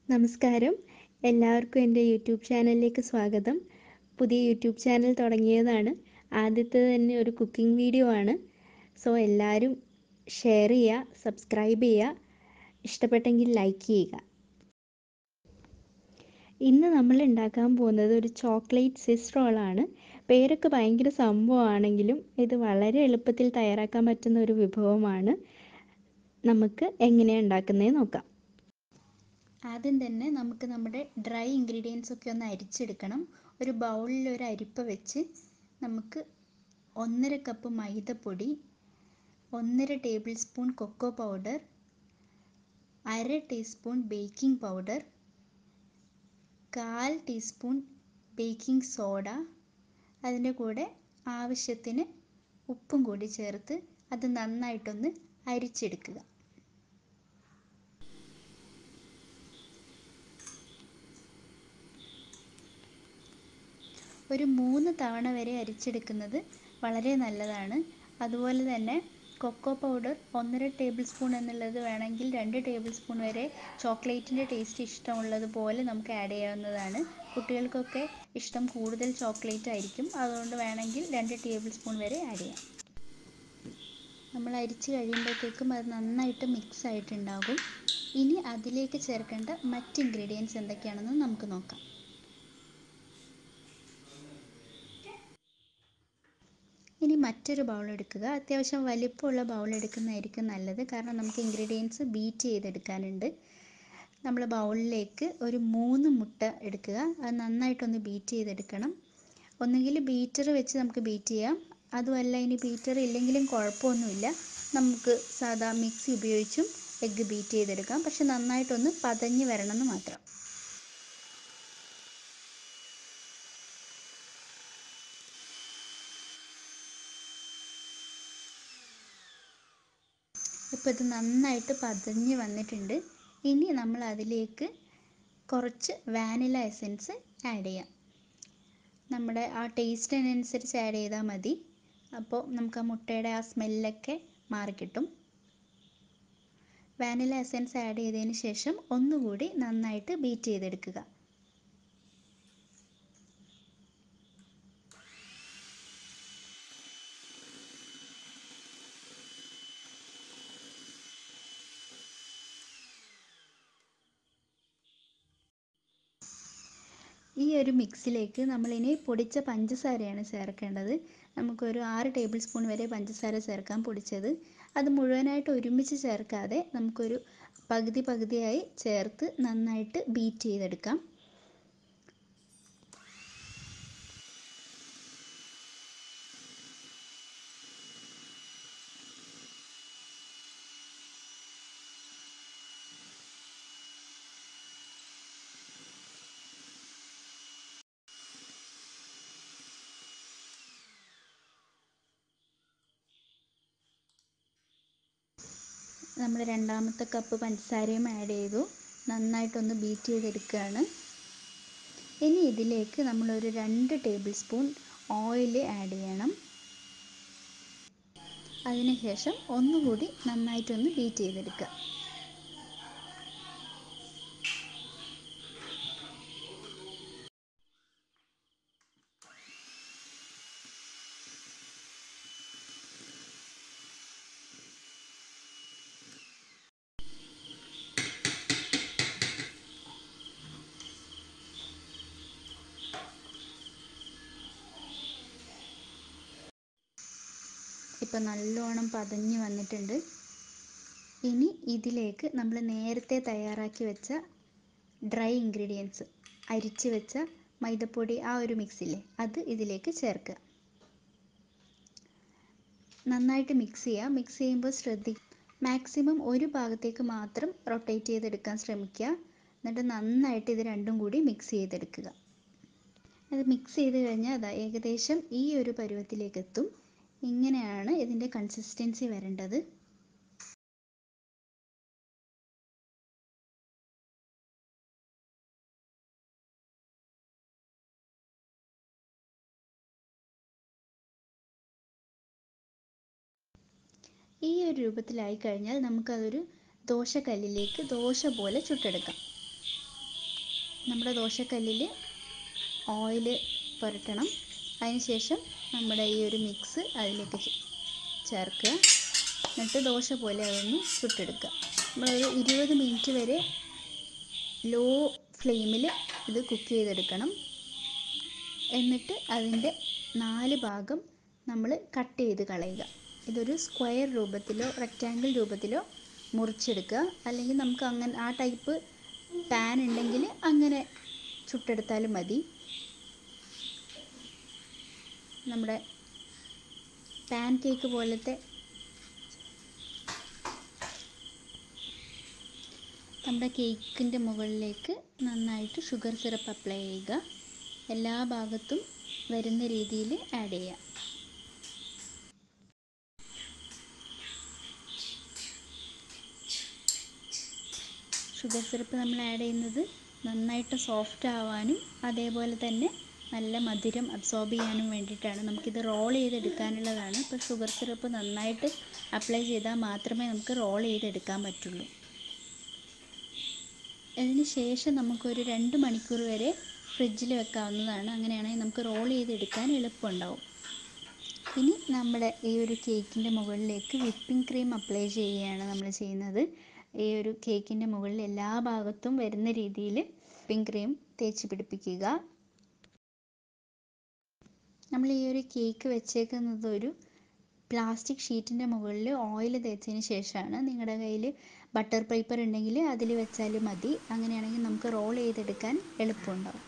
നമസ്കാരം എല്ലാവർക്കും എൻ്റെ യൂട്യൂബ് ചാനലിലേക്ക് സ്വാഗതം പുതിയ യൂട്യൂബ് ചാനൽ തുടങ്ങിയതാണ് ആദ്യത്തെ തന്നെ ഒരു കുക്കിംഗ് വീഡിയോ ആണ് സോ എല്ലാവരും ഷെയർ ചെയ്യുക സബ്സ്ക്രൈബ് ചെയ്യുക ഇഷ്ടപ്പെട്ടെങ്കിൽ ലൈക്ക് ചെയ്യുക ഇന്ന് നമ്മൾ ഉണ്ടാക്കാൻ പോകുന്നത് ഒരു ചോക്ലേറ്റ് സ്വിസ് റോളാണ് പേരൊക്കെ ഭയങ്കര സംഭവമാണെങ്കിലും ഇത് വളരെ എളുപ്പത്തിൽ തയ്യാറാക്കാൻ പറ്റുന്ന ഒരു വിഭവമാണ് നമുക്ക് എങ്ങനെയാണ് ഉണ്ടാക്കുന്നത് നോക്കാം ആദ്യം തന്നെ നമുക്ക് നമ്മുടെ ഡ്രൈ ഇൻഗ്രീഡിയൻസ് ഒക്കെ ഒന്ന് അരിച്ചെടുക്കണം ഒരു ബൗളിൽ ഒരു അരിപ്പ വെച്ച് നമുക്ക് ഒന്നര കപ്പ് മൈദപ്പൊടി ഒന്നര ടേബിൾ സ്പൂൺ കൊക്കോ പൗഡർ അര ടീസ്പൂൺ ബേക്കിംഗ് പൗഡർ കാൽ ടീസ്പൂൺ ബേക്കിംഗ് സോഡ അതിൻ്റെ കൂടെ ആവശ്യത്തിന് ഉപ്പും കൂടി ചേർത്ത് അത് നന്നായിട്ടൊന്ന് അരിച്ചെടുക്കുക ഒരു മൂന്ന് തവണ വരെ അരിച്ചെടുക്കുന്നത് വളരെ നല്ലതാണ് അതുപോലെ തന്നെ കൊക്കോ പൗഡർ ഒന്നര ടേബിൾ സ്പൂൺ എന്നുള്ളത് വേണമെങ്കിൽ രണ്ട് ടേബിൾ സ്പൂൺ വരെ ചോക്ലേറ്റിൻ്റെ ടേസ്റ്റ് ഇഷ്ടമുള്ളതുപോലെ നമുക്ക് ആഡ് ചെയ്യാവുന്നതാണ് കുട്ടികൾക്കൊക്കെ ഇഷ്ടം കൂടുതൽ ചോക്ലേറ്റ് ആയിരിക്കും അതുകൊണ്ട് വേണമെങ്കിൽ രണ്ട് ടേബിൾ സ്പൂൺ വരെ ആഡ് ചെയ്യാം നമ്മൾ അരിച്ച് കഴിയുമ്പോഴത്തേക്കും അത് നന്നായിട്ട് മിക്സ് ആയിട്ടുണ്ടാകും ഇനി അതിലേക്ക് ചേർക്കേണ്ട മറ്റ് ഇൻഗ്രീഡിയൻസ് എന്തൊക്കെയാണെന്ന് നമുക്ക് നോക്കാം ഇനി മറ്റൊരു ബൗൾ എടുക്കുക അത്യാവശ്യം വലിപ്പമുള്ള ബൗൾ എടുക്കുന്നതായിരിക്കും നല്ലത് കാരണം നമുക്ക് ഇൻഗ്രീഡിയൻസ് ബീറ്റ് ചെയ്തെടുക്കാനുണ്ട് നമ്മൾ ബൗളിലേക്ക് ഒരു മൂന്ന് മുട്ട എടുക്കുക അത് നന്നായിട്ടൊന്ന് ബീറ്റ് ചെയ്തെടുക്കണം ഒന്നുകിൽ ബീറ്റർ വെച്ച് നമുക്ക് ബീറ്റ് ചെയ്യാം അതുമല്ല ഇനി ബീറ്റർ ഇല്ലെങ്കിലും കുഴപ്പമൊന്നുമില്ല നമുക്ക് സാധാ മിക്സി ഉപയോഗിച്ചും എഗ്ഗ് ബീറ്റ് ചെയ്തെടുക്കാം പക്ഷെ നന്നായിട്ടൊന്ന് പതഞ്ഞ് വരണമെന്ന് മാത്രം ഇപ്പോൾ ഇത് നന്നായിട്ട് പതഞ്ഞ് വന്നിട്ടുണ്ട് ഇനി നമ്മൾ അതിലേക്ക് കുറച്ച് വാനില എസൻസ് ആഡ് ചെയ്യാം നമ്മുടെ ആ ടേസ്റ്റിനനുസരിച്ച് ആഡ് ചെയ്താൽ മതി അപ്പോൾ നമുക്ക് ആ മുട്ടയുടെ ആ സ്മെല്ലൊക്കെ മാറിക്കിട്ടും വാനില എസൻസ് ആഡ് ചെയ്തതിന് ശേഷം ഒന്നുകൂടി നന്നായിട്ട് ബീറ്റ് ചെയ്തെടുക്കുക ഈ ഒരു മിക്സിലേക്ക് നമ്മളിനി പൊടിച്ച പഞ്ചസാരയാണ് ചേർക്കേണ്ടത് നമുക്കൊരു ആറ് ടേബിൾ സ്പൂൺ വരെ പഞ്ചസാര ചേർക്കാം പൊടിച്ചത് അത് മുഴുവനായിട്ട് ഒരുമിച്ച് ചേർക്കാതെ നമുക്കൊരു പകുതി പകുതിയായി ചേർത്ത് നന്നായിട്ട് ബീറ്റ് ചെയ്തെടുക്കാം നമ്മൾ രണ്ടാമത്തെ കപ്പ് പഞ്ചസാരയും ആഡ് ചെയ്തു നന്നായിട്ടൊന്ന് ബീറ്റ് ചെയ്തെടുക്കുകയാണ് ഇനി ഇതിലേക്ക് നമ്മളൊരു രണ്ട് ടേബിൾ സ്പൂൺ ഓയിൽ ആഡ് ചെയ്യണം അതിനുശേഷം ഒന്നുകൂടി നന്നായിട്ടൊന്ന് ബീറ്റ് ചെയ്തെടുക്കുക ഇപ്പം നല്ലോണം പതഞ്ഞ് വന്നിട്ടുണ്ട് ഇനി ഇതിലേക്ക് നമ്മൾ നേരത്തെ തയ്യാറാക്കി വെച്ച ഡ്രൈ ഇൻഗ്രീഡിയൻസ് അരിച്ച് വെച്ച മൈദപ്പൊടി ആ ഒരു മിക്സില്ലേ അത് ഇതിലേക്ക് ചേർക്കുക നന്നായിട്ട് മിക്സ് ചെയ്യുക മിക്സ് ചെയ്യുമ്പോൾ ശ്രദ്ധി മാക്സിമം ഒരു ഭാഗത്തേക്ക് മാത്രം റൊട്ടേറ്റ് ചെയ്തെടുക്കാൻ ശ്രമിക്കുക എന്നിട്ട് നന്നായിട്ട് ഇത് രണ്ടും കൂടി മിക്സ് ചെയ്തെടുക്കുക അത് മിക്സ് ചെയ്ത് കഴിഞ്ഞാൽ അതാ ഏകദേശം ഈ ഒരു പരുവത്തിലേക്ക് എത്തും ഇങ്ങനെയാണ് ഇതിൻ്റെ കൺസിസ്റ്റൻസി വരേണ്ടത് ഈ ഒരു രൂപത്തിലായി കഴിഞ്ഞാൽ നമുക്കതൊരു ദോശക്കല്ലിലേക്ക് ദോശ പോലെ ചുട്ടെടുക്കാം നമ്മുടെ ദോശക്കല്ലിൽ ഓയിൽ പുരട്ടണം അതിനുശേഷം നമ്മുടെ ഈ ഒരു മിക്സ് അതിലേക്ക് ചേ- ചേർക്കുക എന്നിട്ട് ദോശ പോലെ അതൊന്ന് ചുട്ടെടുക്കുക നമ്മളൊരു ഇരുപത് മിനിറ്റ് വരെ ലോ ഫ്ലെയിമിൽ ഇത് കുക്ക് ചെയ്തെടുക്കണം എന്നിട്ട് അതിൻ്റെ നാല് ഭാഗം നമ്മൾ കട്ട് ചെയ്ത് കളയുക ഇതൊരു സ്ക്വയർ രൂപത്തിലോ റെക്റ്റാങ്കിൾ രൂപത്തിലോ മുറിച്ചെടുക്കുക അല്ലെങ്കിൽ നമുക്ക് അങ്ങനെ ആ ടൈപ്പ് പാൻ ഉണ്ടെങ്കിൽ അങ്ങനെ ചുട്ടെടുത്താലും മതി നമ്മുടെ പാൻ കേക്ക് പോലത്തെ നമ്മുടെ കേക്കിൻ്റെ മുകളിലേക്ക് നന്നായിട്ട് ഷുഗർ സിറപ്പ് അപ്ലൈ ചെയ്യുക എല്ലാ ഭാഗത്തും വരുന്ന രീതിയിൽ ആഡ് ചെയ്യുക ഷുഗർ സിറപ്പ് നമ്മൾ ആഡ് ചെയ്യുന്നത് നന്നായിട്ട് സോഫ്റ്റ് ആവാനും അതേപോലെ തന്നെ നല്ല മധുരം അബ്സോർബ് ചെയ്യാനും വേണ്ടിയിട്ടാണ് നമുക്കിത് റോൾ ചെയ്തെടുക്കാനുള്ളതാണ് അപ്പോൾ ഷുഗർ സിറപ്പ് നന്നായിട്ട് അപ്ലൈ ചെയ്താൽ മാത്രമേ നമുക്ക് റോൾ ചെയ്തെടുക്കാൻ പറ്റുള്ളൂ അതിന് ശേഷം നമുക്കൊരു രണ്ട് മണിക്കൂർ വരെ ഫ്രിഡ്ജിൽ വെക്കാവുന്നതാണ് അങ്ങനെയാണെങ്കിൽ നമുക്ക് റോൾ ചെയ്തെടുക്കാൻ എളുപ്പമുണ്ടാവും ഇനി നമ്മുടെ ഈ ഒരു കേക്കിൻ്റെ മുകളിലേക്ക് വിപ്പിംഗ് ക്രീം അപ്ലൈ ചെയ്യുകയാണ് നമ്മൾ ചെയ്യുന്നത് ഈ ഒരു കേക്കിൻ്റെ മുകളിൽ എല്ലാ ഭാഗത്തും വരുന്ന രീതിയിൽ വിപ്പിംഗ് ക്രീം തേച്ച് പിടിപ്പിക്കുക നമ്മൾ ഈ ഒരു കേക്ക് വെച്ചേക്കുന്നത് ഒരു പ്ലാസ്റ്റിക് ഷീറ്റിൻ്റെ മുകളിൽ ഓയിൽ തേച്ചതിന് ശേഷമാണ് നിങ്ങളുടെ കയ്യിൽ ബട്ടർ പേപ്പർ ഉണ്ടെങ്കിൽ അതിൽ വെച്ചാൽ മതി അങ്ങനെയാണെങ്കിൽ നമുക്ക് റോൾ ചെയ്തെടുക്കാൻ എളുപ്പമുണ്ടാവും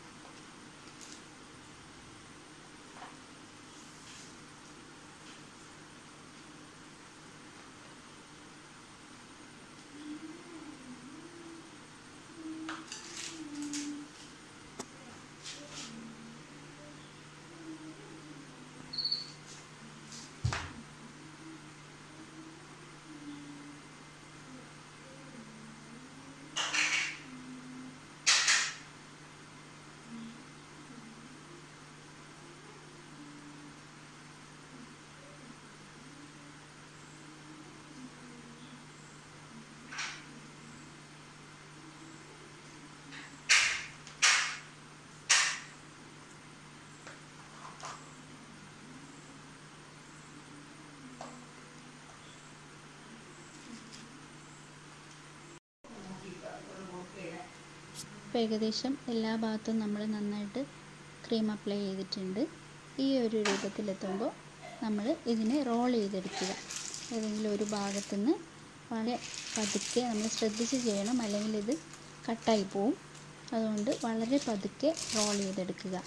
ഇപ്പോൾ ഏകദേശം എല്ലാ ഭാഗത്തും നമ്മൾ നന്നായിട്ട് ക്രീം അപ്ലൈ ചെയ്തിട്ടുണ്ട് ഈ ഒരു രൂപത്തിലെത്തുമ്പോൾ നമ്മൾ ഇതിനെ റോൾ ചെയ്തെടുക്കുക ഏതെങ്കിലും ഒരു ഭാഗത്തുനിന്ന് വളരെ പതുക്കെ നമ്മൾ ശ്രദ്ധിച്ച് ചെയ്യണം അല്ലെങ്കിൽ ഇത് കട്ടായി പോവും അതുകൊണ്ട് വളരെ പതുക്കെ റോൾ ചെയ്തെടുക്കുക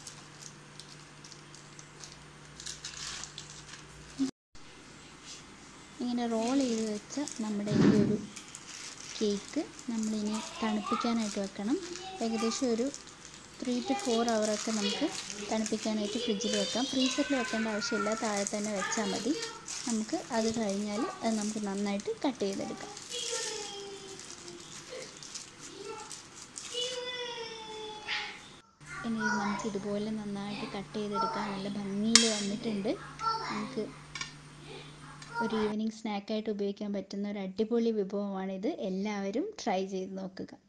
ഇങ്ങനെ റോൾ ചെയ്ത് വെച്ച നമ്മുടെ ഈ ഒരു കേക്ക് നമ്മളിനി തണുപ്പിക്കാനായിട്ട് വെക്കണം ഏകദേശം ഒരു ത്രീ ടു ഫോർ ഒക്കെ നമുക്ക് തണുപ്പിക്കാനായിട്ട് ഫ്രിഡ്ജിൽ വെക്കാം ഫ്രീസറിൽ വെക്കേണ്ട ആവശ്യമില്ല താഴെ തന്നെ വെച്ചാൽ മതി നമുക്ക് അത് കഴിഞ്ഞാൽ അത് നമുക്ക് നന്നായിട്ട് കട്ട് ചെയ്തെടുക്കാം ഇനി ഇത് നമുക്ക് ഇതുപോലെ നന്നായിട്ട് കട്ട് ചെയ്തെടുക്കാം നല്ല ഭംഗിയിൽ വന്നിട്ടുണ്ട് നമുക്ക് ഒരു ഈവനിങ് സ്നാക്കായിട്ട് ഉപയോഗിക്കാൻ പറ്റുന്ന ഒരു അടിപൊളി വിഭവമാണിത് എല്ലാവരും ട്രൈ ചെയ്ത് നോക്കുക